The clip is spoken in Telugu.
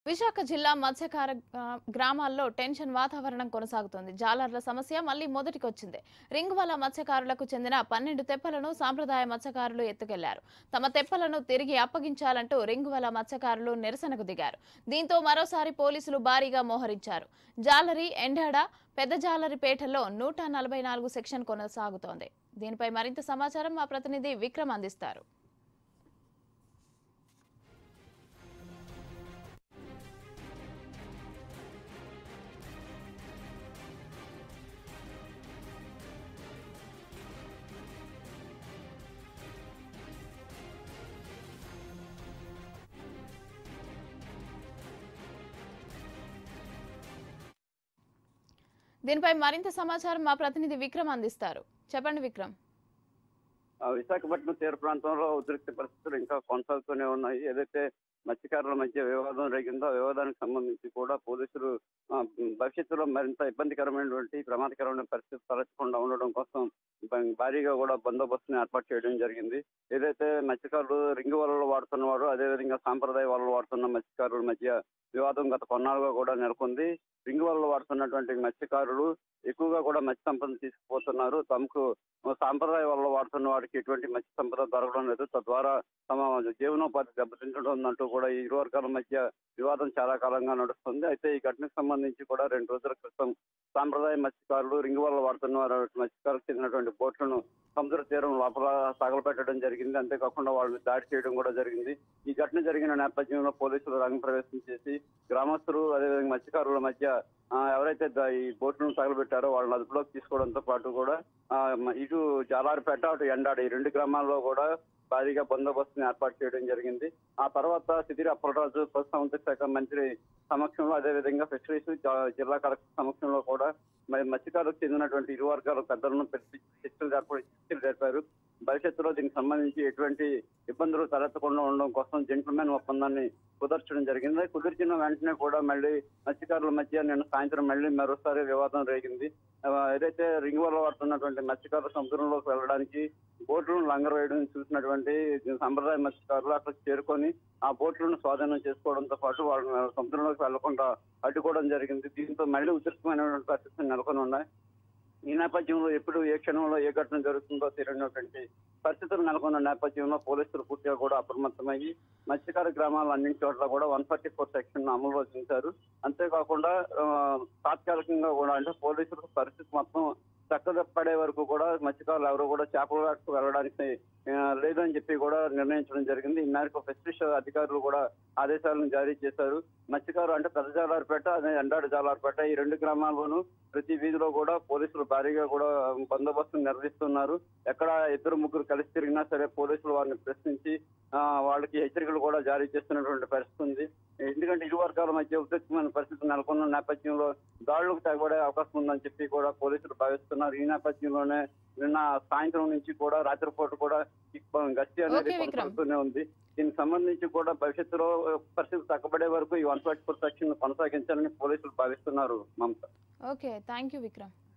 విశాఖ జిల్లా మత్స్యకార ఆ, గ్రామాల్లో టెన్షన్ వాతావరణం కొనసాగుతోంది జాలర్ల సమస్య మళ్లీ మొదటికొచ్చింది రింగ్వాల మత్స్యకారులకు చెందిన పన్నెండు తెప్పలను సాంప్రదాయ మత్స్యకారులు ఎత్తుకెళ్లారు తమ తెప్పలను తిరిగి అప్పగించాలంటూ రింగువల మత్స్యకారులు నిరసనకు దిగారు దీంతో మరోసారి పోలీసులు భారీగా మోహరించారు జాలరి ఎండాడ పెద్ద జాలరిపేటలో నూట నలభై నాలుగు సెక్షన్ కొనసాగుతోంది దీనిపై మరింత సమాచారం మా ప్రతినిధి విక్రమ్ అందిస్తారు దీనిపై మరింత సమాచారం మా ప్రతినిధి విక్రమ్ అందిస్తారు చెప్పండి విక్రమ్ ఆ విశాఖపట్నం తీర ప్రాంతంలో ఉద్రిక్త పరిస్థితులు ఇంకా కొనసాగుతూనే ఉన్నాయి ఏదైతే మత్స్యకారుల మధ్య వివాదం రేగిందో ఆ వివాదానికి సంబంధించి కూడా పోలీసులు ఆ, భవిష్యత్తులో మరింత ఇబ్బందికరమైనటువంటి ప్రమాదకరమైన పరిస్థితి తలెత్తకుండా ఉండడం కోసం బ- భారీగా కూడా బందోబస్తుని ఏర్పాటు చేయడం జరిగింది ఏదైతే మత్స్యకారులు రింగు వలలు వాడుతున్నవారు అదేవిధంగా సాంప్రదాయ వలలు వాడుతున్న మత్స్యకారుల మధ్య వివాదం గత కొన్నాళ్ళుగా కూడా నెలకొంది రింగు వలలు వాడుతున్నటువంటి మత్స్యకారులు ఎక్కువగా కూడా మత్స్య సంపద తీసుకుపోతున్నారు తమకు సాంప్రదాయ వల్ల వాడుతున్న వాడికి ఎటువంటి మత్స్య సంపద దొరకడం లేదు తద్వారా తమ జీవనోపాధి దెబ్బతింటడం ఉందంటూ కూడా ఈ ఇరు వర్గాల మధ్య వివాదం చాలా కాలంగా నడుస్తుంది అయితే ఈ ఘటనకు సంబంధించి కూడా రెండు రోజుల క్రితం సాంప్రదాయ మత్స్యకారులు రింగు వల్ల వాడుతున్న వారు మత్స్యకారులకు చెందినటువంటి బోట్లను సముద్ర తీరం లోపల తగలపెట్టడం జరిగింది అంతేకాకుండా వాళ్ళు దాడి చేయడం కూడా జరిగింది ఈ ఘటన జరిగిన నేపథ్యంలో పోలీసులు రంగప్రవేశం చేసి గ్రామస్తులు అదేవిధంగా మత్స్యకారుల మధ్య ఆ, ఎవరైతే ద- ఈ బోట్లను తగలబెట్టారో వాళ్ళని అదుపులోకి తీసుకోవడంతో పాటు కూడా ఆ, మ- ఇటు జాలారిపేట అటు ఎండాడ ఈ రెండు గ్రామాల్లో కూడా భారీగా బందోబస్తుని ఏర్పాటు చేయడం జరిగింది ఆ తర్వాత సిదిరి అప్పలరాజు పశుసంవర్ధక శాఖ మంత్రి సమక్షంలో అదేవిధంగా ఫిషరీస్ జ- జిల్లా కలెక్టర్ సమక్షంలో కూడా మరి మత్స్యకారులకు చెందినటువంటి ఇరు వర్గాల పెద్దలను పిలిచి చర్చలు ఏర్పడి చర్చలు జరిపారు భవిష్యత్తులో దీనికి సంబంధించి ఎటువంటి ఇబ్బందులు తలెత్తకుండా ఉండడం కోసం జెంట్మెన్ ఒప్పందాన్ని కుదర్చడం జరిగింది కుదిర్చిన వెంటనే కూడా మళ్ళీ మత్స్యకారుల మధ్య నిన్న సాయంత్రం మళ్ళీ మరోసారి వివాదం రేగింది ఆ, ఏదైతే రింగ్ వల్ల పడుతున్నటువంటి మత్స్యకారులు సముద్రంలోకి వెళ్ళడానికి బోట్లను లంగర్ వేయడం చూసినటువంటి సంప్రదాయ మత్స్యకారులు అక్కడికి చేరుకొని ఆ బోట్లను స్వాధీనం చేసుకోవడంతో పాటు వాళ్ళని సముద్రంలోకి వెళ్లకుండా అడ్డుకోవడం జరిగింది దీంతో మళ్ళీ ఉధృతమైనటువంటి పరిస్థితులు నెలకొని ఉన్నాయి ఈ నేపథ్యంలో ఎప్పుడు ఏ క్షణంలో ఏ ఘటన జరుగుతుందో తెలియనటువంటి పరిస్థితులు నెలకొన్న నేపథ్యంలో పోలీసులు పూర్తిగా కూడా అప్రమత్తమయ్యి మత్స్యకార గ్రామాల అన్ని చోట్ల కూడా వన్ ఫార్టీ ఫోర్ సెక్షన్ అమలులో చేశారు అంతేకాకుండా ఆ, తాత్కాలికంగా కూడా అంటే పోలీసులకు పరిస్థితి మొత్తం చక్కదప్పడే వరకు కూడా మత్స్యకారులు ఎవరు కూడా చేపల వేటకు వెళ్ళడానికి ఆ, లేదని చెప్పి కూడా నిర్ణయించడం జరిగింది ఈ మేరకు ఫిషరీస్ అధికారులు కూడా ఆదేశాలను జారీ చేశారు మత్స్యకారు అంటే పెద్ద జాలారిపేట అదే ఎండాడు జాలారిపేట ఈ రెండు గ్రామాల్లోనూ ప్రతి వీధిలో కూడా పోలీసులు భారీగా కూడా బందోబస్తు నిర్వహిస్తున్నారు ఎక్కడ ఇద్దరు ముగ్గురు కలిసి తిరిగినా సరే పోలీసులు వారిని ప్రశ్నించి ఆ, వాళ్ళకి హెచ్చరికలు కూడా జారీ చేస్తున్నటువంటి పరిస్థితి ఉంది ఎందుకంటే ఇరు వర్గాల మధ్య ఉద్రిక్తమైన పరిస్థితి నెలకొన్న నేపథ్యంలో దాడులకు తెగబడే అవకాశం ఉందని చెప్పి కూడా పోలీసులు భావిస్తున్నారు ఈ నేపథ్యంలోనే నిన్న సాయంత్రం నుంచి కూడా రాత్రిపూట కూడా ఈ గస్తీ అనేది ఓకే, విక్రమ్. కొనసాగుతూనే ఉంది దీనికి సంబంధించి కూడా భవిష్యత్తులో పరిస్థితి తగ్గబడే వరకు ఈ వన్ ఫార్టీ ఫోర్ సెక్షన్ కొనసాగించాలని పోలీసులు భావిస్తున్నారు Mamata okay thank you Vikram